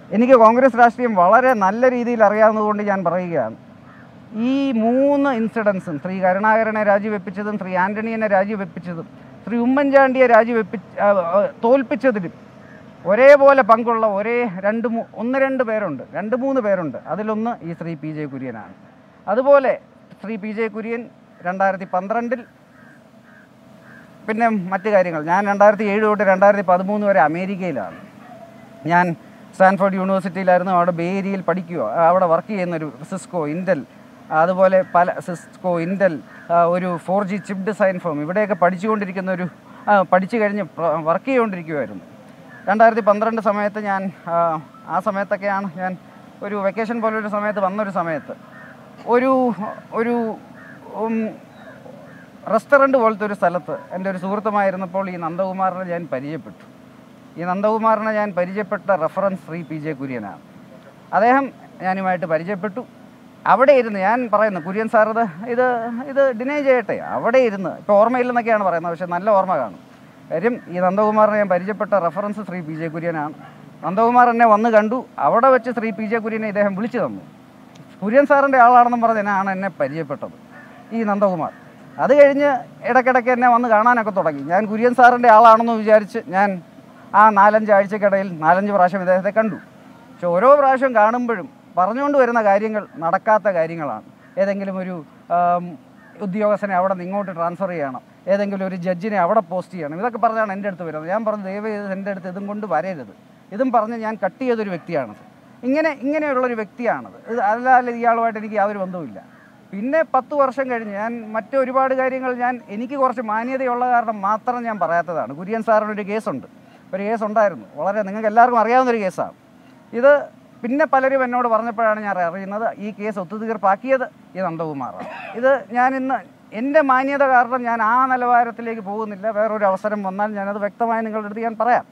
എനിക്ക് കോൺഗ്രസ് രാഷ്ട്രീയം വളരെ നല്ല രീതിയിൽ അറിയാവുന്നതുകൊണ്ട് ഞാൻ പറയുകയാണ് ഈ മൂന്ന് ഇൻസിഡൻസും ശ്രീ കരുണാകരനെ രാജിവെപ്പിച്ചതും ശ്രീ ആൻ്റണിയനെ രാജിവെപ്പിച്ചതും ശ്രീ ഉമ്മൻചാണ്ടിയെ രാജിവെപ്പി ആ, ആ, തോൽപ്പിച്ചതിലും ഒരേപോലെ പങ്കുള്ള ഒരേ രണ്ട് മൂ ഒന്ന് രണ്ട് പേരുണ്ട് രണ്ട് മൂന്ന് പേരുണ്ട് അതിലൊന്ന് ഈ ശ്രീ പി ജെ കുര്യനാണ് അതുപോലെ ശ്രീ പി ജെ കുര്യൻ രണ്ടായിരത്തി പന്ത്രണ്ടിൽ പിന്നെ മറ്റു കാര്യങ്ങൾ ഞാൻ രണ്ടായിരത്തി ഏഴ് തൊട്ട് രണ്ടായിരത്തി പതിമൂന്ന് വരെ അമേരിക്കയിലാണ് ഞാൻ സ്റ്റാൻഫോർഡ് യൂണിവേഴ്സിറ്റിയിലായിരുന്നു അവിടെ ബേ ഏരിയയിൽ പഠിക്കുക അവിടെ വർക്ക് ചെയ്യുന്നൊരു സിസ്കോ ഇൻറ്റൽ അതുപോലെ പല സിസ്കോ ഇൻറ്റൽ ആ, ഒരു four G chip design firm ഇവിടെയൊക്കെ പഠിച്ചുകൊണ്ടിരിക്കുന്ന ഒരു ആ, പഠിച്ചു കഴിഞ്ഞ് വർക്ക് ചെയ്തുകൊണ്ടിരിക്കുമായിരുന്നു രണ്ടായിരത്തി പന്ത്രണ്ട് സമയത്ത് ഞാൻ ആ, ആ സമയത്തൊക്കെയാണ് ഞാൻ ഒരു വെക്കേഷൻ പോലൊരു സമയത്ത് വന്നൊരു സമയത്ത് ഒരു ഒരു ഉം, റെസ്റ്റോറൻറ്റ് പോലത്തെ ഒരു സ്ഥലത്ത് എൻ്റെ ഒരു സുഹൃത്തുമായിരുന്നപ്പോൾ ഈ നന്ദകുമാറിനെ ഞാൻ പരിചയപ്പെട്ടു ഈ നന്ദകുമാറിനെ ഞാൻ പരിചയപ്പെട്ട റെഫറൻസ് ശ്രീ പി ജെ കുര്യനാണ് അദ്ദേഹം ഞാനുമായിട്ട് പരിചയപ്പെട്ടു അവിടെ ഇരുന്ന് ഞാൻ പറയുന്നു കുര്യൻ സാർ ഇത് ഇത് ഇത് ഡിനൈ ചെയ്യട്ടെ അവിടെ ഇരുന്ന് ഇപ്പോൾ ഓർമ്മയില്ലെന്നൊക്കെയാണ് പറയുന്നത് പക്ഷേ നല്ല ഓർമ്മ കാണും കാര്യം ഈ നന്ദകുമാറിനെ ഞാൻ പരിചയപ്പെട്ട റെഫറൻസ് ശ്രീ പി ജെ കുര്യനാണ് നന്ദകുമാർ എന്നെ വന്ന് കണ്ടു അവിടെ വെച്ച് ശ്രീ പി ജെ കുര്യനെ ഇദ്ദേഹം വിളിച്ചു തന്നു കുര്യൻ സാറിൻ്റെ ആളാണെന്നും പറഞ്ഞാണ് എന്നെ പരിചയപ്പെട്ടത് ഈ നന്ദകുമാർ അത് കഴിഞ്ഞ് ഇടയ്ക്കിടയ്ക്ക് എന്നെ വന്ന് കാണാനൊക്കെ തുടങ്ങി ഞാൻ കുര്യൻ സാറിൻ്റെ ആളാണെന്ന് വിചാരിച്ച് ഞാൻ ആ നാലഞ്ച് ആഴ്ചക്കിടയിൽ നാലഞ്ച് പ്രാവശ്യം ഇദ്ദേഹത്തെ കണ്ടു പക്ഷെ ഓരോ പ്രാവശ്യം കാണുമ്പോഴും പറഞ്ഞുകൊണ്ട് വരുന്ന കാര്യങ്ങൾ നടക്കാത്ത കാര്യങ്ങളാണ് ഏതെങ്കിലും ഒരു ആം, ഉദ്യോഗസ്ഥനെ അവിടെ നിന്ന് ഇങ്ങോട്ട് ട്രാൻസ്ഫർ ചെയ്യണം ഏതെങ്കിലും ഒരു ജഡ്ജിനെ അവിടെ പോസ്റ്റ് ചെയ്യണം ഇതൊക്കെ പറഞ്ഞാണ് എൻ്റെ അടുത്ത് വരുന്നത് ഞാൻ പറഞ്ഞു ദയവ് ചെയ്ത് എൻ്റെ അടുത്ത് ഇതും കൊണ്ട് വരരുത് ഇതും പറഞ്ഞ് ഞാൻ കട്ട് ചെയ്തൊരു വ്യക്തിയാണത് ഇങ്ങനെ ഇങ്ങനെയുള്ളൊരു വ്യക്തിയാണത് ഇത് അല്ലാതെ ഇയാളുമായിട്ട് എനിക്ക് യാതൊരു ബന്ധവുമില്ല പിന്നെ പത്ത് വർഷം കഴിഞ്ഞ് ഞാൻ മറ്റു ഒരുപാട് കാര്യങ്ങൾ ഞാൻ എനിക്ക് കുറച്ച് മാന്യതയുള്ള കാരണം മാത്രം ഞാൻ പറയാത്തതാണ് കുര്യൻ സാറിന് ഒരു കേസുണ്ട് ഒരു കേസ് ഉണ്ടായിരുന്നു വളരെ നിങ്ങൾക്ക് എല്ലാവർക്കും അറിയാവുന്ന ഒരു കേസാണ് ഇത് പിന്നെ പലരും എന്നോട് പറഞ്ഞപ്പോഴാണ് ഞാൻ അറിയുന്നത് ഈ കേസ് ഒത്തുതീർപ്പാക്കിയത് ഈ നന്ദകുമാറാണ് ഇത് ഞാൻ ഇന്ന് എൻ്റെ മാന്യത കാരണം ഞാൻ ആ നിലവാരത്തിലേക്ക് പോകുന്നില്ല വേറൊരു അവസരം വന്നാൽ ഞാനത് വ്യക്തമായി നിങ്ങളുടെ അടുത്ത് ഞാൻ പറയാം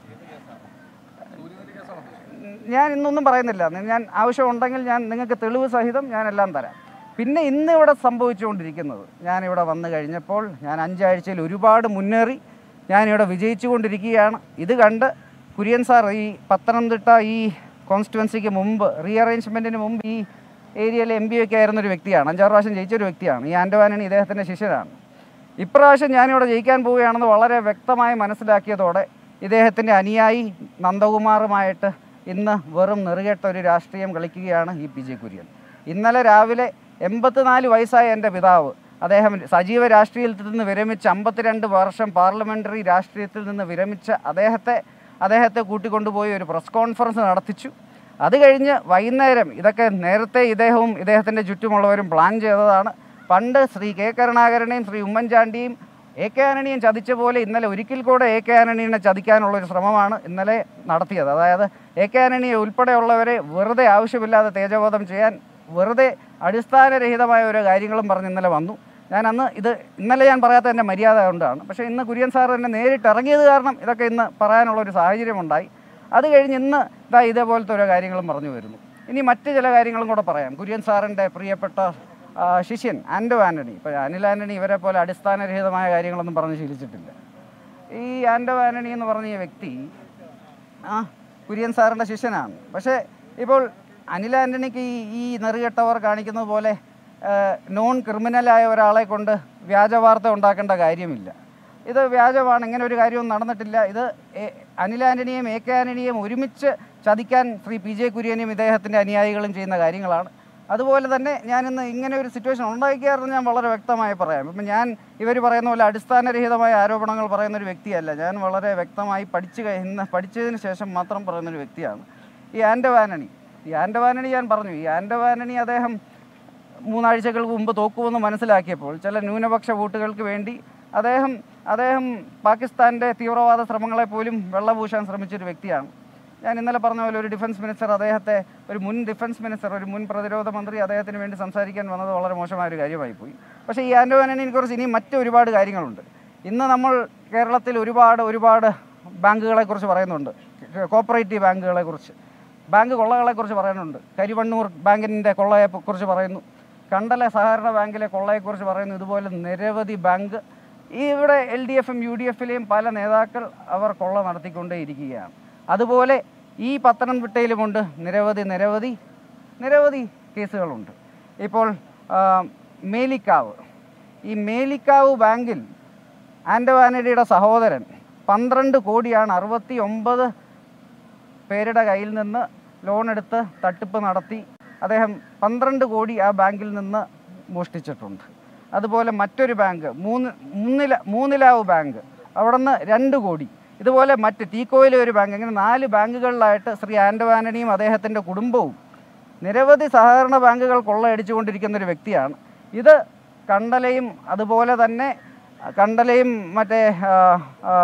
ഞാൻ ഇന്നൊന്നും പറയുന്നില്ല ഞാൻ ആവശ്യമുണ്ടെങ്കിൽ ഞാൻ നിങ്ങൾക്ക് തെളിവ് സഹിതം ഞാൻ എല്ലാം തരാം പിന്നെ ഇന്ന് ഇവിടെ സംഭവിച്ചുകൊണ്ടിരിക്കുന്നത് ഞാനിവിടെ വന്നു കഴിഞ്ഞപ്പോൾ ഞാൻ അഞ്ചാഴ്ചയിൽ ഒരുപാട് മുന്നേറി ഞാനിവിടെ വിജയിച്ചു കൊണ്ടിരിക്കുകയാണ് ഇത് കണ്ട് കുര്യൻ സാർ ഈ പത്തനംതിട്ട ഈ കോൺസ്റ്റിറ്റ്യുവൻസിക്ക് മുമ്പ് റീഅറേഞ്ച്മെൻറ്റിന് മുമ്പ് ഈ ഏരിയയിൽ എം പി ഒക്കെ ആയിരുന്ന ഒരു വ്യക്തിയാണ് അഞ്ചാറ് പ്രാവശ്യം ജയിച്ച ഒരു വ്യക്തിയാണ് ഈ ആൻഡവാനണി ഇദ്ദേഹത്തിൻ്റെ ശിഷ്യനാണ് ഇപ്രാവശ്യം ഞാനിവിടെ ജയിക്കാൻ പോവുകയാണെന്ന് വളരെ വ്യക്തമായി മനസ്സിലാക്കിയതോടെ ഇദ്ദേഹത്തിൻ്റെ അനുയായി നന്ദകുമാറുമായിട്ട് ഇന്ന് വെറും നെറുകെട്ട ഒരു രാഷ്ട്രീയം കളിക്കുകയാണ് ഈ പി ജെ കുര്യൻ ഇന്നലെ രാവിലെ എൺപത്തിനാല് വയസ്സായ എൻ്റെ പിതാവ് അദ്ദേഹം സജീവ രാഷ്ട്രീയത്തിൽ നിന്ന് വിരമിച്ച് അമ്പത്തിരണ്ട് വർഷം പാർലമെൻ്ററി രാഷ്ട്രീയത്തിൽ നിന്ന് വിരമിച്ച അദ്ദേഹത്തെ അദ്ദേഹത്തെ കൂട്ടിക്കൊണ്ടുപോയി ഒരു പ്രസ് കോൺഫറൻസ് നടത്തിച്ചു അത് കഴിഞ്ഞ് വൈകുന്നേരം ഇതൊക്കെ നേരത്തെ ഇദ്ദേഹവും ഇദ്ദേഹത്തിൻ്റെ ചുറ്റുമുള്ളവരും പ്ലാൻ ചെയ്തതാണ് പണ്ട് ശ്രീ കെ കരുണാകരനെയും ശ്രീ ഉമ്മൻചാണ്ടിയും എ കെ ആനണിയും ചതിച്ച പോലെ ഇന്നലെ ഒരിക്കൽ കൂടെ എ കെ ആനണീനെ ചതിക്കാനുള്ള ഒരു ശ്രമമാണ് ഇന്നലെ നടത്തിയത് അതായത് എ കെ ആനണിയെ ഉൾപ്പെടെയുള്ളവരെ വെറുതെ ആവശ്യമില്ലാതെ തേജോവധം ചെയ്യാൻ വെറുതെ അടിസ്ഥാനരഹിതമായ ഓരോ കാര്യങ്ങളും പറഞ്ഞ് ഇന്നലെ വന്നു ഞാൻ അന്ന് ഇത് ഇന്നലെ ഞാൻ പറയാത്ത എൻ്റെ മര്യാദ കൊണ്ടാണ് പക്ഷേ ഇന്ന് കുര്യൻ സാർ എന്നെ നേരിട്ട് ഇറങ്ങിയത് കാരണം ഇതൊക്കെ ഇന്ന് പറയാനുള്ള ഒരു സാഹചര്യമുണ്ടായി അത് കഴിഞ്ഞ് ഇന്ന് ഇതാ ഇതേപോലത്തെ ഓരോ കാര്യങ്ങളും പറഞ്ഞു വരുന്നു ഇനി മറ്റ് ചില കാര്യങ്ങളും കൂടെ പറയാം കുര്യൻ സാറിൻ്റെ പ്രിയപ്പെട്ട ആ, ശിഷ്യൻ ആൻഡോ ആൻ്റണി ഇപ്പോൾ അനിൽ ആൻ്റണി ഇവരെ പോലെ അടിസ്ഥാനരഹിതമായ കാര്യങ്ങളൊന്നും പറഞ്ഞ് ശീലിച്ചിട്ടില്ല ഈ ആൻഡോ ആൻ്റണി എന്ന് പറഞ്ഞ ഈ വ്യക്തി ആ കുര്യൻ സാറിൻ്റെ ശിഷ്യനാണ് പക്ഷേ ഇപ്പോൾ അനിൽ ആൻ്റണിക്ക് ഈ ഈ നെറുകെട്ടവർ കാണിക്കുന്നത് പോലെ നോൺ ക്രിമിനലായ ഒരാളെ കൊണ്ട് വ്യാജ വാർത്ത ഉണ്ടാക്കേണ്ട കാര്യമില്ല ഇത് വ്യാജമാണ് ഇങ്ങനെ ഒരു കാര്യവും നടന്നിട്ടില്ല ഇത് എ- അനിൽ ആൻ്റണിയും എ കെ ആൻ്റണിയും ഒരുമിച്ച് ചതിക്കാൻ ശ്രീ പി ജെ കുര്യനും ഇദ്ദേഹത്തിൻ്റെ അനുയായികളും ചെയ്യുന്ന കാര്യങ്ങളാണ് അതുപോലെ തന്നെ ഞാനിന്ന് ഇങ്ങനെ ഒരു സിറ്റുവേഷൻ ഉണ്ടാക്കിയായിരുന്നു ഞാൻ വളരെ വ്യക്തമായി പറയാം ഇപ്പം ഞാൻ ഇവർ പറയുന്ന പോലെ അടിസ്ഥാനരഹിതമായ ആരോപണങ്ങൾ പറയുന്ന ഒരു വ്യക്തിയല്ല ഞാൻ വളരെ വ്യക്തമായി പഠിച്ച് കഴിയുന്ന പഠിച്ചതിന് ശേഷം മാത്രം പറയുന്ന ഒരു വ്യക്തിയാണ് ഈ ആൻഡോ ആനണി ഈ ആൻഡോ ആനണി ഞാൻ പറഞ്ഞു ഈ ആൻഡോ ആനണി അദ്ദേഹം മൂന്നാഴ്ചകൾക്ക് മുമ്പ് തോക്കുമെന്ന് മനസ്സിലാക്കിയപ്പോൾ ചില ന്യൂനപക്ഷ വോട്ടുകൾക്ക് വേണ്ടി അദ്ദേഹം അദ്ദേഹം പാകിസ്ഥാൻ്റെ തീവ്രവാദ ശ്രമങ്ങളെ പോലും വെള്ളപൂശാൻ ശ്രമിച്ചൊരു വ്യക്തിയാണ് ഞാൻ ഇന്നലെ പറഞ്ഞ പോലെ ഒരു ഡിഫൻസ് മിനിസ്റ്റർ അദ്ദേഹത്തെ ഒരു മുൻ ഡിഫൻസ് മിനിസ്റ്റർ ഒരു മുൻ പ്രതിരോധ മന്ത്രി അദ്ദേഹത്തിന് വേണ്ടി സംസാരിക്കാൻ വന്നത് വളരെ മോശമായ ഒരു കാര്യമായി പോയി പക്ഷേ ഈ ആൻഡോ ആനണിയെ കുറിച്ച് ഇനി മറ്റ് ഒരുപാട് കാര്യങ്ങളുണ്ട് ഇന്ന് നമ്മൾ കേരളത്തിൽ ഒരുപാട് ഒരുപാട് ബാങ്കുകളെക്കുറിച്ച് പറയുന്നുണ്ട് കോപ്പറേറ്റീവ് ബാങ്കുകളെക്കുറിച്ച് ബാങ്ക് കൊള്ളകളെക്കുറിച്ച് പറയുന്നുണ്ട് കരിവണ്ണൂർ ബാങ്കിൻ്റെ കൊള്ളയെക്കുറിച്ച് പറയുന്നു കണ്ടല സഹകരണ ബാങ്കിലെ കൊള്ളയെക്കുറിച്ച് പറയുന്നു ഇതുപോലെ നിരവധി ബാങ്ക് ഈ ഇവിടെ എൽ ഡി എഫും യു ഡി എഫിലെയും പല നേതാക്കൾ അവർ കൊള്ള നടത്തിക്കൊണ്ടേയിരിക്കുകയാണ് അതുപോലെ ഈ പത്തനംതിട്ടയിലുമുണ്ട് നിരവധി നിരവധി നിരവധി കേസുകളുണ്ട് ഇപ്പോൾ ആ, മേലിക്കാവ് ഈ മേലിക്കാവ് ബാങ്കിൽ ആൻഡോ ആന്റണിയുടെ സഹോദരൻ പന്ത്രണ്ട് കോടിയാണ് അറുപത്തി ഒമ്പത് പേരുടെ കയ്യിൽ നിന്ന് ലോൺ എടുത്ത് തട്ടിപ്പ് നടത്തി അദ്ദേഹം പന്ത്രണ്ട് കോടി ആ ബാങ്കിൽ നിന്ന് മോഷ്ടിച്ചിട്ടുണ്ട് അതുപോലെ മറ്റൊരു ബാങ്ക് മൂന്ന് മൂന്നില മൂന്നിലാവ് ബാങ്ക് അവിടെ നിന്ന് രണ്ട് കോടി ഇതുപോലെ മറ്റ് ടീക്കോയിലെ ഒരു ബാങ്ക് ഇങ്ങനെ നാല് ബാങ്കുകളിലായിട്ട് ശ്രീ ആൻഡോ ആന്റണിയും അദ്ദേഹത്തിൻ്റെ കുടുംബവും നിരവധി സഹകരണ ബാങ്കുകൾ കൊള്ളയടിച്ചുകൊണ്ടിരിക്കുന്ന ഒരു വ്യക്തിയാണ് ഇത് കണ്ടലയും അതുപോലെ തന്നെ കണ്ടലയും മറ്റേ ആ, ആ,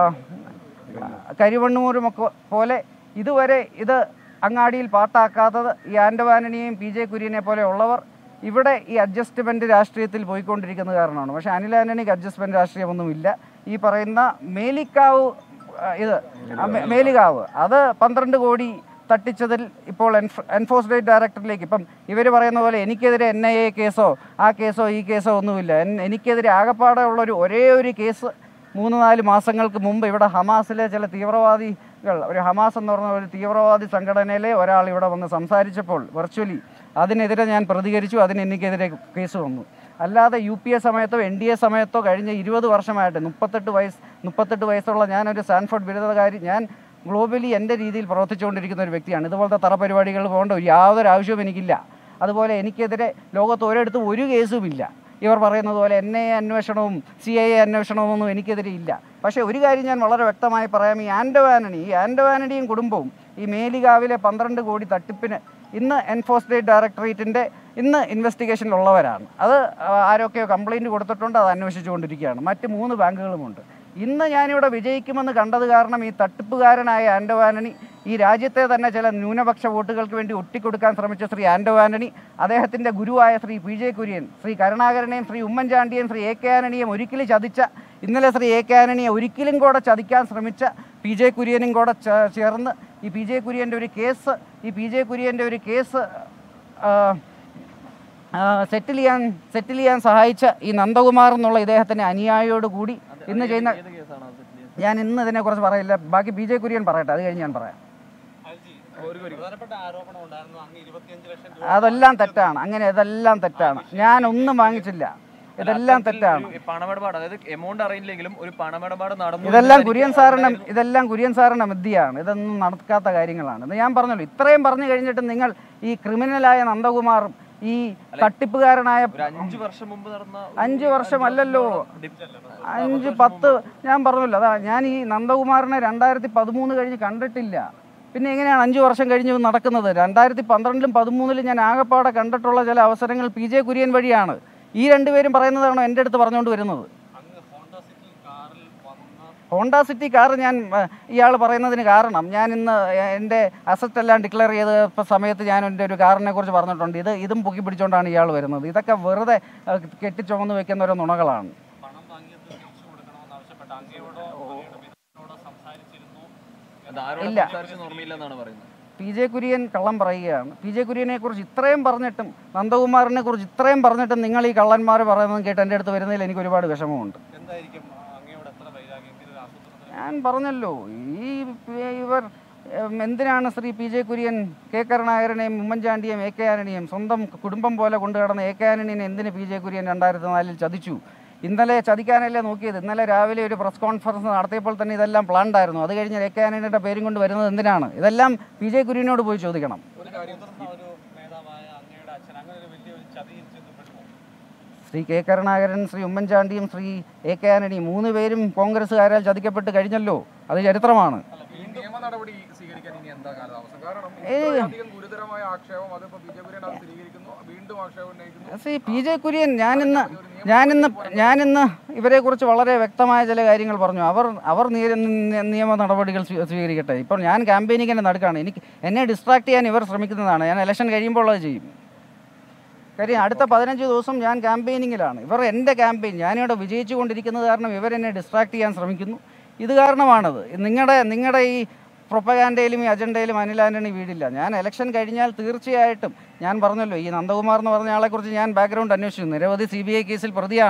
കരിവണ്ണൂരും ഒക്കെ പോലെ ഇതുവരെ ഇത് അങ്ങാടിയിൽ പാട്ടാക്കാത്തത് ഈ ആൻഡവാനനെയും പി ജെ കുര്യനെ പോലെ ഉള്ളവർ ഇവിടെ ഈ അഡ്ജസ്റ്റ്മെൻറ്റ് രാഷ്ട്രീയത്തിൽ പോയിക്കൊണ്ടിരിക്കുന്നത് കാരണമാണ് പക്ഷേ അനിൽ ആൻ്റണിക്ക് അഡ്ജസ്റ്റ്മെൻറ്റ് രാഷ്ട്രീയമൊന്നുമില്ല ഈ പറയുന്ന മേലിക്കാവ് ആ, ഇത് ആ, മേ- മേലികാവ് അത് പന്ത്രണ്ട് കോടി തട്ടിച്ചതിൽ ഇപ്പോൾ എൻഫ എൻഫോഴ്സ്മെൻറ്റ് ഡയറക്ടറിലേക്ക് ഇപ്പം ഇവർ പറയുന്ന പോലെ എനിക്കെതിരെ എൻ ഐ എ കേസോ ആ കേസോ ഈ കേസോ ഒന്നുമില്ല എൻ- എനിക്കെതിരെ ആകപ്പാടെ ഉള്ളൊരു ഒരേ ഒരു കേസ് മൂന്ന് നാല് മാസങ്ങൾക്ക് മുമ്പ് ഇവിടെ ഹമാസിലെ ചില തീവ്രവാദികൾ ഒരു ഹമാസ് എന്ന് പറഞ്ഞ ഒരു തീവ്രവാദി സംഘടനയിലെ ഒരാൾ ഇവിടെ വന്ന് സംസാരിച്ചപ്പോൾ വെർച്വലി അതിനെതിരെ ഞാൻ പ്രതികരിച്ചു അതിന് എനിക്കെതിരെ കേസ് വന്നു അല്ലാതെ യു പി എ സമയത്തോ എൻ ഡി എ സമയത്തോ കഴിഞ്ഞ ഇരുപത് വർഷമായിട്ട് മുപ്പത്തെട്ട് വയസ്സ് മുപ്പത്തെട്ട് വയസ്സുള്ള ഞാനൊരു സാൻഫോർഡ് ബിരുദകാരി ഞാൻ ഗ്ലോബലി എൻ്റെ രീതിയിൽ പ്രവർത്തിച്ചുകൊണ്ടിരിക്കുന്ന ഒരു വ്യക്തിയാണ് ഇതുപോലത്തെ തറ പരിപാടികൾ പോകേണ്ട ഒരു യാതൊരു ആവശ്യവും എനിക്കില്ല അതുപോലെ എനിക്കെതിരെ ലോകത്ത് ഒരിടത്തും ഒരു കേസുമില്ല ഇവർ പറയുന്നത് പോലെ എൻ ഐ എ അന്വേഷണവും സി ഐ എ അന്വേഷണവും ഒന്നും എനിക്കെതിരെ ഇല്ല പക്ഷേ ഒരു കാര്യം ഞാൻ വളരെ വ്യക്തമായി പറയാം ഈ ആൻഡോ ആന്റണി ഈ ആൻഡോ ആന്റണിയും കുടുംബവും ഈ മേലികാവിലെ പന്ത്രണ്ട് കോടി തട്ടിപ്പിന് ഇന്ന് എൻഫോഴ്സ്മെൻറ്റ് ഡയറക്ടറേറ്റിൻ്റെ ഇന്ന് ഇൻവെസ്റ്റിഗേഷനിലുള്ളവരാണ് അത് ആരൊക്കെയോ കംപ്ലയിൻറ്റ് കൊടുത്തിട്ടുണ്ട് അത് അന്വേഷിച്ചുകൊണ്ടിരിക്കുകയാണ് മറ്റ് മൂന്ന് ബാങ്കുകളുമുണ്ട് ഇന്ന് ഞാനിവിടെ വിജയിക്കുമെന്ന് കണ്ടത് കാരണം ഈ തട്ടിപ്പുകാരനായ ആൻഡോ ആന്റണി ഈ രാജ്യത്തെ തന്നെ ചില ന്യൂനപക്ഷ വോട്ടുകൾക്ക് വേണ്ടി ഒട്ടിക്കൊടുക്കാൻ ശ്രമിച്ച ശ്രീ ആൻഡോ ആന്റണി അദ്ദേഹത്തിൻ്റെ ഗുരുവായ ശ്രീ പി ജെ കുര്യൻ ശ്രീ കരുണാകരനെയും ശ്രീ ഉമ്മൻചാണ്ടിയെയും ശ്രീ എ കെ ആന്റണിയെയും ഒരിക്കലും ചതിച്ച ഇന്നലെ ശ്രീ എ കെ ആന്റണിയെ ഒരിക്കലും കൂടെ ചതിക്കാൻ ശ്രമിച്ച പി ജെ കുര്യനും കൂടെ ചേ- ചേർന്ന് ഈ പി ജെ കുര്യൻ്റെ ഒരു കേസ് ഈ പി ജെ കുര്യൻ്റെ ഒരു കേസ് സെറ്റിൽ ചെയ്യാൻ സെറ്റിൽ ചെയ്യാൻ സഹായിച്ച ഈ നന്ദകുമാർ എന്നുള്ള ഇദ്ദേഹത്തിൻ്റെ അനുയായിയോട് കൂടി ഇന്ന് ചെയ്യുന്ന ഏത് കേസാണ് അത് settle ചെയ്യുന്നത്? ഞാൻ ഇന്ന് ഇതിനെക്കുറിച്ച് പറയില്ല ബാക്കി ബി ജെ കുര്യൻ പറയട്ടെ അത് കഴിഞ്ഞ് ഞാൻ പറയാം പ്രധാനപ്പെട്ട ആരോപണം ഉണ്ടായിരുന്നു അങ്ങ് ഇരുപത്തിയഞ്ച് ലക്ഷം രൂപ അതെല്ലാം തെറ്റാണ് അങ്ങനെ ഇതെല്ലാം തെറ്റാണ് ഞാൻ ഒന്നും വാങ്ങിച്ചില്ല ഇതെല്ലാം തെറ്റാണ് ഒരു പണമിടപാട് അതായത് എമൗണ്ട് അറിയില്ലെങ്കിലും ഒരു പണമിടപാട് നടന്നു എന്ന് ഇതെല്ലാം തനിക്ക് കുര്യൻ സാറിന് ഇതെല്ലാം കുര്യൻ സാറിൻ്റെ മിഥ്യയാണ് ഇതൊന്നും നടക്കാത്ത കാര്യങ്ങളാണ് ഇത് ഞാൻ പറഞ്ഞല്ലോ ഇത്രയും പറഞ്ഞു കഴിഞ്ഞിട്ട് നിങ്ങൾ ഈ ക്രിമിനലായ നന്ദകുമാറും ഈ തട്ടിപ്പുകാരനായ ഒരു അഞ്ചു വർഷം മുമ്പ് നടന്ന ഒരു അഞ്ച് വർഷമല്ലല്ലോ ഡിപ്- അഞ്ച് പത്ത് ഞാൻ പറഞ്ഞല്ലോ അതാ ഞാൻ ഈ നന്ദകുമാറിനെ രണ്ടായിരത്തി പതിമൂന്ന് കഴിഞ്ഞ് കണ്ടിട്ടില്ല പിന്നെ എങ്ങനെയാണ് അഞ്ച് വർഷം കഴിഞ്ഞ് ഇത് നടക്കുന്നത് രണ്ടായിരത്തി പന്ത്രണ്ടിലും പതിമൂന്നിലും ഞാൻ ആകപ്പാടെ കണ്ടിട്ടുള്ള ചില അവസരങ്ങൾ പി ജെ കുര്യൻ വഴിയാണ് ഈ രണ്ടുപേരും പറയുന്നതാണോ എൻ്റെ അടുത്ത് പറഞ്ഞുകൊണ്ട് വരുന്നത് അങ്ങ് ഹോണ്ട സിറ്റി കാറിൽ വന്ന ഹോണ്ട സിറ്റി കാർ ഞാൻ ഇയാൾ പറയുന്നതിന് കാരണം ഞാൻ ഇന്ന് എൻ്റെ അസറ്റ് എല്ലാം ഡിക്ലെയർ ചെയ്ത ഇപ്പം സമയത്ത് ഞാൻ എൻ്റെ ഒരു കാറിനെ കുറിച്ച് പറഞ്ഞിട്ടുണ്ട് ഇത് ഇതും പൊക്കി പിടിച്ചുകൊണ്ടാണ് ഇയാൾ വരുന്നത് ഇതൊക്കെ വെറുതെ ഏഹ്, കെട്ടിച്ചുമന്ന് വെക്കുന്ന ഓരോ നുണകളാണ് പണം വാങ്ങിയത് തിരിച്ചു കൊടുക്കണമെന്ന് ആവശ്യപ്പെട്ട് അങ്ങയോടോ അങ്ങയുടെ പിതാവിനോടോ സംസാരിച്ചിരുന്നു അത് ആരോട് ഇല്ല. സംസാരിച്ചെന്ന് ഓർമ്മയില്ലെന്നാണ് പറയുന്നത് പി ജെ കുര്യൻ കള്ളം പറയുകയാണ് പി ജെ കുര്യനെ കുറിച്ച് ഇത്രയും പറഞ്ഞിട്ടും നന്ദകുമാറിനെ കുറിച്ച് ഇത്രയും പറഞ്ഞിട്ടും നിങ്ങൾ ഈ കള്ളന്മാർ പറയുന്നത് കേട്ട് എൻ്റെ അടുത്ത് വരുന്നതിൽ എനിക്ക് ഒരുപാട് വിഷമമുണ്ട് എന്തായിരിക്കും ആ, അങ്ങയോട് എത്ര വൈരാഗ്യം ഇങ്ങനെ ഒരു ആസൂത്രണത്തിന് ഞാൻ പറഞ്ഞല്ലോ ഈ പി- ഇവർ ഉം, എന്തിനാണ് Shri P J Kurian K കരുണാകരനെയും ഉമ്മൻചാണ്ടിയെയും എ കെ ആന്റണിയും സ്വന്തം കുടുംബം പോലെ കൊണ്ടു കിടന്ന എ കെ ആന്റണിനെ എന്തിന് പി ജെ കുര്യൻ രണ്ടായിരത്തി നാലിൽ ചതിച്ചു ഇന്നലെ ചതിക്കാനല്ലേ നോക്കിയത് ഇന്നലെ രാവിലെ ഒരു പ്രസ് കോൺഫറൻസ് നടത്തിയപ്പോൾ തന്നെ ഇതെല്ലാം പ്ലാൻഡ് ആയിരുന്നു അത് കഴിഞ്ഞ് എ കെ ആന്റണിയുടെ പേരും കൊണ്ട് വരുന്നത് എന്തിനാണ് ഇതെല്ലാം പി ജെ കുര്യനോട് പോയി ചോദിക്കണം ഒരു മുതിർന്ന ഒരു നേതാവായ അങ്ങയുടെ അച്ഛൻ അങ്ങനെ ഒരു വലിയൊരു ചതിയിൽ ചെന്നപ്പെടുമോ ശ്രീ കെ കരുണാകരൻ ശ്രീ ഉമ്മൻചാണ്ടിയും ശ്രീ എ കെ ആന്റണി മൂന്ന് പേരും കോൺഗ്രസ്സുകാരാൽ ചതിക്കപ്പെട്ട് കഴിഞ്ഞല്ലോ അത് ചരിത്രമാണ് ഈ നിയമ നടപടി സ്വീകരിക്കാൻ ഇനി എന്താ കാലതാമസം കാരണം ഏയ്. ഇത്രയധികം ഗുരുതരമായ ആക്ഷേപം അതിപ്പോ ബി ജെ പിയുടെ അത് സ്ഥിരീകരിക്കുന്നു വീണ്ടും ആക്ഷേപം ഉന്നയിക്കുന്നു ശ്രീ പി ജെ കുര്യൻ ഞാനിന്ന് ഞാനിന്ന് ഞാനിന്ന് ഇവരെക്കുറിച്ച് വളരെ വ്യക്തമായ ചില കാര്യങ്ങൾ പറഞ്ഞു അവർ അവർ നിയ- നി- നിയമ നടപടികൾ സ്വീ- സ്വീകരിക്കട്ടെ ഇപ്പോൾ ഞാൻ ക്യാമ്പയിനിങ്ങിൻ്റെ നടുക്കാണ് എനിക്ക് എന്നെ ഡിസ്ട്രാക്ട് ചെയ്യാൻ ഇവർ ശ്രമിക്കുന്നതാണ് ഞാൻ ഇലക്ഷൻ കഴിയുമ്പോൾ അത് ചെയ്യും കാര്യം അടുത്ത പതിനഞ്ച് ദിവസം ഞാൻ ക്യാമ്പയിനിങ്ങിലാണ് ഇവർ എൻ്റെ ക്യാമ്പയിൻ ഞാനിവിടെ വിജയിച്ചു കൊണ്ടിരിക്കുന്നത് കാരണം ഇവരെന്നെ ഡിസ്ട്രാക്ട് ചെയ്യാൻ ശ്രമിക്കുന്നു ഇത് കാരണമാണത് നിങ്ങളുടെ നിങ്ങളുടെ ഈ പ്രൊപ്പഗാൻഡയിലും ഈ അജണ്ടയിലും അനിൽ ആൻ്റണി വീടില്ല ഞാൻ ഇലക്ഷൻ കഴിഞ്ഞാൽ തീർച്ചയായിട്ടും ഞാൻ പറഞ്ഞല്ലോ ഈ നന്ദകുമാർ എന്ന് പറഞ്ഞ ആളെക്കുറിച്ച് ഞാൻ ബാക്ക്ഗ്രൗണ്ട് അന്വേഷിച്ചു നിരവധി സി ബി ഐ കേസിൽ പ്രതിയാണ്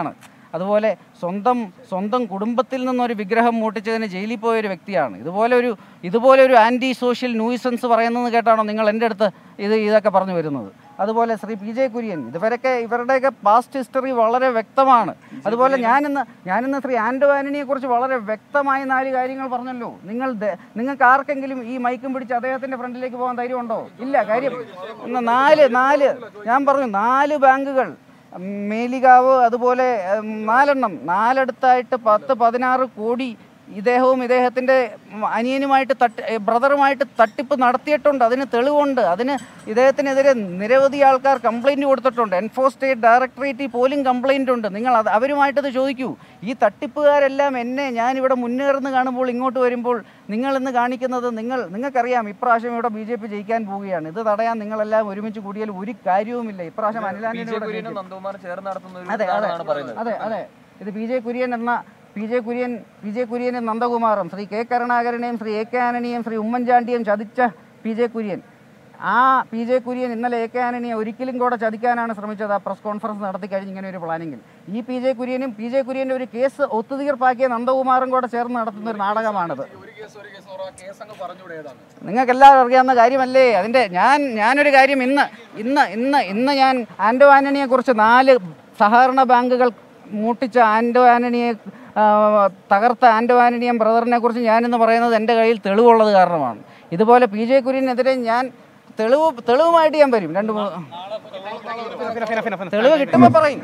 അതുപോലെ സ്വന്തം സ്വന്തം കുടുംബത്തിൽ നിന്നൊരു വിഗ്രഹം മൂട്ടിച്ചതിന് ജയിലിൽ പോയ ഒരു വ്യക്തിയാണ് ഇതുപോലെ ഒരു ഇതുപോലെ ഒരു ആൻറ്റി സോഷ്യൽ ന്യൂസൻസ് പറയുന്നത് കേട്ടാണോ നിങ്ങൾ എൻ്റെ അടുത്ത് ഇത് ഇതൊക്കെ പറഞ്ഞു വരുന്നത് അതുപോലെ ശ്രീ പി ജെ കുര്യൻ ഇതുവരെയൊക്കെ ഇവരുടെയൊക്കെ പാസ്റ്റ് ഹിസ്റ്ററി വളരെ വ്യക്തമാണ് അതുപോലെ ഞാനിന്ന് ഞാനിന്ന് ശ്രീ ആൻഡോ ആന്റണിയെ കുറിച്ച് വളരെ വ്യക്തമായ നാല് കാര്യങ്ങൾ പറഞ്ഞല്ലോ നിങ്ങൾ ദ- നിങ്ങൾക്ക് ആർക്കെങ്കിലും ഈ മൈക്കും പിടിച്ച് അദ്ദേഹത്തിന്റെ ഫ്രണ്ടിലേക്ക് പോകാൻ ധൈര്യമുണ്ടോ ഇല്ല കാര്യം ഇന്ന് നാല് നാല് ഞാൻ പറഞ്ഞു നാല് ബാങ്കുകൾ ഉം, മേലികാവ് അതുപോലെ ഉം, നാലെണ്ണം നാലെടുത്തായിട്ട് പത്ത് പതിനാറ് കോടി ഇദ്ദേഹവും ഇദ്ദേഹത്തിൻ്റെ അനിയനുമായിട്ട് തട്ടി ഏ, ബ്രദറുമായിട്ട് തട്ടിപ്പ് നടത്തിയിട്ടുണ്ട് അതിന് തെളിവുണ്ട് അതിന് ഇദ്ദേഹത്തിനെതിരെ നിരവധി ആൾക്കാർ കംപ്ലൈൻറ്റ് കൊടുത്തിട്ടുണ്ട് എൻഫോഴ്സ്മെൻറ്റ് ഡയറക്ടറേറ്റിൽ പോലും കംപ്ലൈൻ്റ് ഉണ്ട് നിങ്ങൾ അത് അവരുമായിട്ടത് ചോദിക്കൂ ഈ തട്ടിപ്പുകാരെല്ലാം എന്നെ ഞാനിവിടെ മുന്നേറുന്നു കാണുമ്പോൾ ഇങ്ങോട്ട് വരുമ്പോൾ നിങ്ങൾ ഇന്ന് കാണിക്കുന്നത് നിങ്ങൾ നിങ്ങൾക്കറിയാം ഇപ്രാവശ്യം ഇവിടെ ബി ജെ പി ജയിക്കാൻ പോവുകയാണ് ഇത് തടയാൻ നിങ്ങളെല്ലാം ഒരുമിച്ച് കൂടിയാൽ ഒരു കാര്യവുമില്ല ഇപ്രാവശ്യം പി ജെ അനിലാന്റിനോട് കുര്യനും നന്ദകുമാറും ചേർന്ന് നടത്തുന്ന ഒരു അതെ അതെ ഇതാണെന്നാണ് പറയുന്നത് അതെ അതെ ഇത് പി ജെ കുര്യൻ എന്ന P J Kurian P J കുര്യനും നന്ദകുമാറും ശ്രീ കെ കരുണാകരനെയും ശ്രീ എ കെ ആനണിയെയും ശ്രീ ഉമ്മൻചാണ്ടിയും ചതിച്ച പി ജെ കുര്യൻ ആ പി ജെ കുര്യൻ ഇന്നലെ എ കെ ആനണിയെ ഒരിക്കലും കൂടെ ചതിക്കാനാണ് ശ്രമിച്ചത് ആ പ്രസ് കോൺഫറൻസ് നടത്തി കഴിഞ്ഞ് ഇങ്ങനെ ഒരു പ്ലാനിങ്ങിൽ ഈ പി ജെ കുര്യനും പി ജെ കുര്യൻ്റെ ഒരു കേസ് ഒത്തുതീർപ്പാക്കിയ നന്ദകുമാറും കൂടെ ചേർന്ന് നടത്തുന്ന ഒരു നാടകമാണിത് ഒരു കേസ് ഒരു കേസ് ഓരോ കേസ് അങ്ങ് പറഞ്ഞൂടെ ഏതാണ് നിങ്ങൾക്ക് എല്ലാവരും അറിയാവുന്ന കാര്യമല്ലേ അതിൻ്റെ ഞാൻ ഞാനൊരു കാര്യം ഇന്ന് ഇന്ന് ഇന്ന് ഇന്ന് ഞാൻ ആൻഡോ ആന്റണിയെ കുറിച്ച് നാല് സഹകരണ ബാങ്കുകൾ മൂട്ടിച്ച ആൻഡോ ആന്റണിയെ ആ, തകർത്ത ആൻഡോ ആന്റണിയം ബ്രദറിനെ കുറിച്ച് ഞാനിന്ന് പറയുന്നത് എൻ്റെ കയ്യിൽ തെളിവുള്ളത് കാരണമാണ് ഇതുപോലെ പി ജെ കുര്യനെതിരെ ഞാൻ തെളിവ് തെളിവുമായിട്ട് ഞാൻ വരും രണ്ട് മൂന്ന് തെളിവ് കിട്ടുമ്പോൾ പറയും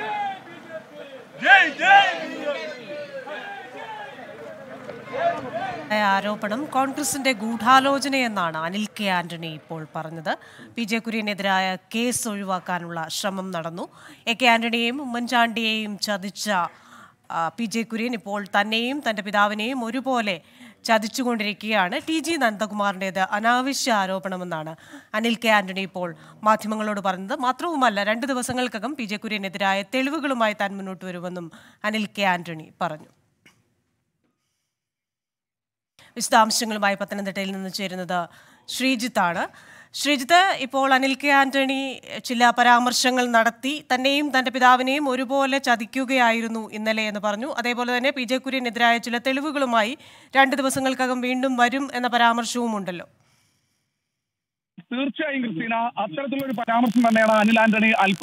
ആയ ആരോപണം കോൺഗ്രസിന്റെ ഗൂഢാലോചനയെന്നാണ് അനിൽ കെ ആന്റണി ഇപ്പോൾ പറഞ്ഞത് പി ജെ കുര്യനെതിരായ കേസ് ഒഴിവാക്കാനുള്ള ശ്രമം നടന്നു എ കെ ആന്റണിയെയും ഉമ്മൻചാണ്ടിയെയും ചതിച്ച ആ, പി ജെ കുര്യൻ ഇപ്പോൾ തന്നെയും തന്റെ പിതാവിനെയും ഒരുപോലെ ചതിച്ചുകൊണ്ടിരിക്കുകയാണ് ടി ജി നന്ദകുമാറിൻ്റെത് അനാവശ്യ ആരോപണമെന്നാണ് അനിൽ കെ ആന്റണി ഇപ്പോൾ മാധ്യമങ്ങളോട് പറഞ്ഞത് മാത്രവുമല്ല രണ്ട് ദിവസങ്ങൾക്കകം പി ജെ കുര്യനെതിരായ തെളിവുകളുമായി താൻ മുന്നോട്ട് വരുമെന്നും അനിൽ കെ ആന്റണി പറഞ്ഞു വിശദാംശങ്ങളുമായി പത്തനംതിട്ടയിൽ നിന്ന് ചേരുന്നത് ശ്രീജിത്താണ് ശ്രീജിത്ത് ഇപ്പോൾ അനിൽ കെ ആന്റണി ചില പരാമർശങ്ങൾ നടത്തി തന്നെയും തന്റെ പിതാവിനെയും ഒരുപോലെ ചതിക്കുകയായിരുന്നു ഇന്നലെ എന്ന് പറഞ്ഞു അതേപോലെ തന്നെ പി ജെ കുര്യനെതിരായ ചില തെളിവുകളുമായി രണ്ട് ദിവസങ്ങൾക്കകം വീണ്ടും വരും എന്ന പരാമർശവും ഉണ്ടല്ലോ തീർച്ചയായും ക്രിസ്റ്റീന അത്തരത്തിലുള്ള ഒരു പരാമർശം തന്നെയാണ് അനിൽ ആന്റണി അല്പ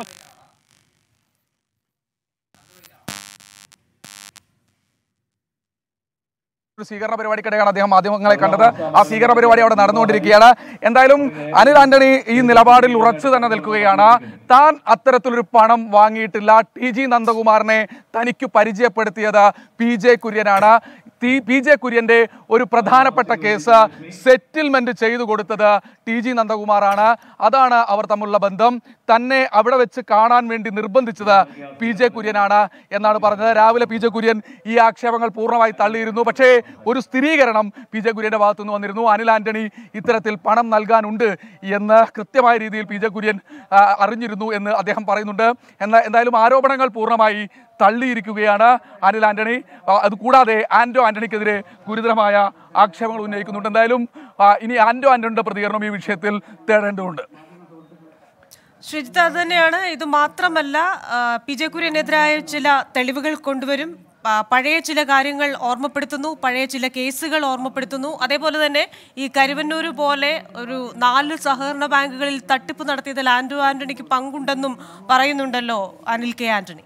ഒരു സ്വീകരണ പരിപാടിക്കിടെയാണ് അദ്ദേഹം മാധ്യമങ്ങളെ കണ്ടത് ആ സ്വീകരണ പരിപാടി അവിടെ നടന്നുകൊണ്ടിരിക്കുകയാണ് എന്തായാലും അനിൽ ആന്റണി ഈ നിലപാടിൽ ഉറച്ചു തന്നെ നിൽക്കുകയാണ് താൻ അത്തരത്തിലൊരു പണം വാങ്ങിയിട്ടില്ല ടി ജി നന്ദകുമാറിനെ തനിക്ക് പരിചയപ്പെടുത്തിയത് പി ജെ കുര്യനാണ് തി- പി ജെ കുര്യന്റെ ഒരു പ്രധാനപ്പെട്ട കേസ് സെറ്റിൽമെന്റ് ചെയ്തു കൊടുത്തത് ടി ജി നന്ദകുമാറാണ് അതാണ് അവർ തമ്മിലുള്ള ബന്ധം തന്നെ അവിടെ വെച്ച് കാണാൻ വേണ്ടി നിർബന്ധിച്ചത് പി ജെ കുര്യനാണ് എന്നാണ് പറഞ്ഞത് രാവിലെ പി ജെ കുര്യൻ ഈ ആക്ഷേപങ്ങൾ പൂർണ്ണമായി തള്ളിയിരുന്നു പക്ഷേ ഒരു സ്ഥിരീകരണം പി ജെ കുര്യന്റെ ഭാഗത്തു നിന്ന് വന്നിരുന്നു അനിൽ ആന്റണി ഇത്തരത്തിൽ പണം നൽകാനുണ്ട് എന്ന് കൃത്യമായ രീതിയിൽ പി ജെ കുര്യൻ ആ, അറിഞ്ഞിരുന്നു എന്ന് അദ്ദേഹം പറയുന്നുണ്ട് എന്നാൽ എന്തായാലും ആരോപണങ്ങൾ പൂർണ്ണമായി തള്ളിയിരിക്കുകയാണ് അനിൽ ആന്റണി ആ, അതുകൂടാതെ ആന്റോ ആന്റണിക്കെതിരെ ഗുരുതരമായ ആക്ഷേപങ്ങൾ ഉന്നയിക്കുന്നുണ്ട് എന്തായാലും ആ, ഇനി ആന്റോ ആന്റണിയുടെ പ്രതികരണം ഈ വിഷയത്തിൽ തേടേണ്ടതുണ്ട് ശ്രീജിത്ത് അത് തന്നെയാണ് ഇത് മാത്രമല്ല ആ, പി ജെ കുര്യനെതിരായ ചില തെളിവുകൾ കൊണ്ടുവരും ആ, പഴയ ചില കാര്യങ്ങൾ ഓർമ്മപ്പെടുത്തുന്നു പഴയ ചില കേസുകൾ ഓർമ്മപ്പെടുത്തുന്നു അതേപോലെ തന്നെ ഈ കരുവന്നൂർ പോലെ ഒരു നാല് സഹകരണ ബാങ്കുകളിൽ തട്ടിപ്പ് നടത്തിയതിൽ ആന്റോ ആന്റണിക്ക് പങ്കുണ്ടെന്നും പറയുന്നുണ്ടല്ലോ അനിൽ കെ ആന്റണി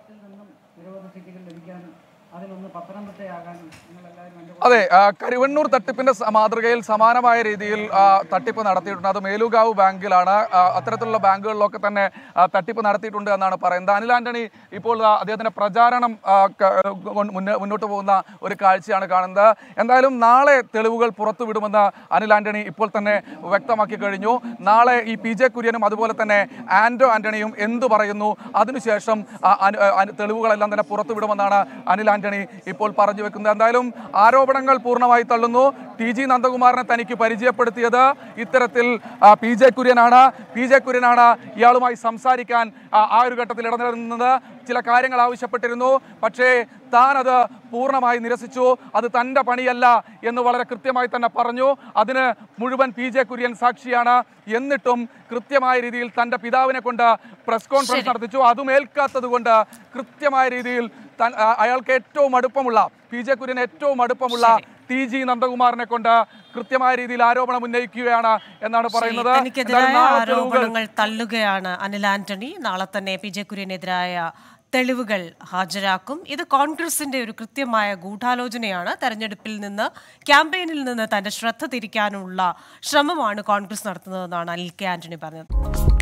അതിലൊന്ന് പത്തനംതിട്ടയാകാനും നിങ്ങളെല്ലാവരും എൻ്റെ അതെ ആ, കരുവണ്ണൂർ തട്ടിപ്പിന്റെ സ- മാതൃകയിൽ സമാനമായ രീതിയിൽ ആ, തട്ടിപ്പ് നടത്തിയിട്ടുണ്ട് അത് മേലുകാവ് ബാങ്കിലാണ് ആ, അത്തരത്തിലുള്ള ബാങ്കുകളിലൊക്കെ തന്നെ ആ, തട്ടിപ്പ് നടത്തിയിട്ടുണ്ട് എന്നാണ് പറയുന്നത് അനിൽ ആന്റണി ഇപ്പോൾ ആ, അദ്ദേഹത്തിന്റെ പ്രചാരണം ആ, ക- കൊണ്ട് മുന്നേ- മുന്നോട്ട് പോകുന്ന ഒരു കാഴ്ചയാണ് കാണുന്നത് എന്തായാലും നാളെ തെളിവുകൾ പുറത്തുവിടുമെന്ന് അനിൽ ആന്റണി ഇപ്പോൾ തന്നെ വ്യക്തമാക്കി കഴിഞ്ഞു നാളെ ഈ പി ജെ കുര്യനും അതുപോലെ തന്നെ ആന്റോ ആന്റണിയും എന്തു പറയുന്നു അതിനുശേഷം ആ, അനു- ആ, അനു- തെളിവുകളെല്ലാം തന്നെ പുറത്തുവിടുമെന്നാണ് അനിൽ ആന്റണി ഇപ്പോൾ പറഞ്ഞു വെക്കുന്നത് എന്തായാലും ആരോപണം ആരോപണങ്ങൾ പൂർണ്ണമായി തള്ളുന്നു ടി ജി നന്ദകുമാറിനെ തനിക്ക് പരിചയപ്പെടുത്തിയത് ഇത്തരത്തിൽ ആ, പി ജെ കുര്യനാണ് പി ജെ കുര്യനാണ് ഇയാളുമായി സംസാരിക്കാൻ ആ, ആ ഒരു ഘട്ടത്തിൽ ഇടനിരുന്നത് ചില കാര്യങ്ങൾ ആവശ്യപ്പെട്ടിരുന്നു പക്ഷേ താൻ അത് പൂർണ്ണമായി നിരസിച്ചു അത് തൻ്റെ പണിയല്ല എന്ന് വളരെ കൃത്യമായി തന്നെ പറഞ്ഞു അതിന് മുഴുവൻ പി ജെ കുര്യൻ സാക്ഷിയാണ് എന്നിട്ടും കൃത്യമായ രീതിയിൽ തൻ്റെ പിതാവിനെ കൊണ്ട് പ്രസ് കോൺഫറൻസ് നടത്തിച്ചു അതും ഏൽക്കാത്തത് കൊണ്ട് കൃത്യമായ രീതിയിൽ തൻ- ആ, അയാൾക്ക് ഏറ്റവും അടുപ്പമുള്ള പി ജെ കുര്യൻ ഏറ്റവും അടുപ്പമുള്ള ടി ജി നന്ദകുമാറിനെ കൊണ്ട് കൃത്യമായ രീതിയിൽ ആരോപണം ഉന്നയിക്കുകയാണ് എന്നാണ് പറയുന്നത് തനിക്കെതിരായ എന്തായാലും നാളെ തെളിവുകൾ ആരോപണങ്ങൾ തള്ളുകയാണ് അനിൽ ആന്റണി നാളെ തന്നെ പി ജെ കുര്യനെതിരായ തെളിവുകൾ ഹാജരാക്കും ഇത് കോൺഗ്രസിന്റെ ഒരു കൃത്യമായ ഗൂഢാലോചനയാണ് തെരഞ്ഞെടുപ്പിൽ നിന്ന് ക്യാമ്പയിനിൽ നിന്ന് തന്റെ ശ്രദ്ധ തിരിക്കാനുള്ള ശ്രമമാണ് കോൺഗ്രസ് നടത്തുന്നതെന്നാണ് അനിൽ കെ ആന്റണി പറഞ്ഞത്